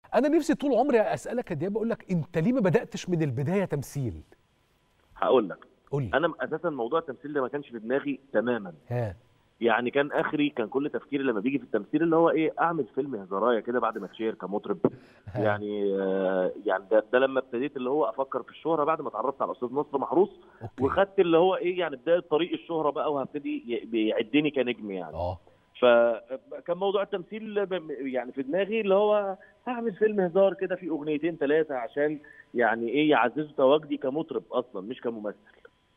انا نفسي طول عمري اسالك يا دياب اقول لك انت ليه ما بداتش من البدايه تمثيل هقول لك قول لي انا اساسا موضوع التمثيل ده ما كانش في دماغي تماما ها يعني كان اخري كان كل تفكيري لما بيجي في التمثيل اللي هو ايه اعمل فيلم هزارايه كده بعد ما اتشير كمطرب ها. يعني آه يعني ده, ده لما ابتديت اللي هو افكر في الشهره بعد ما اتعرفت على الاستاذ نصر محروس اوكي وخدت اللي هو ايه يعني بدايه طريق الشهره بقى وهبتدي ي- بيعدني كنجم يعني اه فكان موضوع التمثيل ب- يعني في دماغي اللي هو هعمل فيلم هزار كده فيه اغنيتين ثلاثه عشان يعني ايه يعززوا تواجدي كمطرب اصلا مش كممثل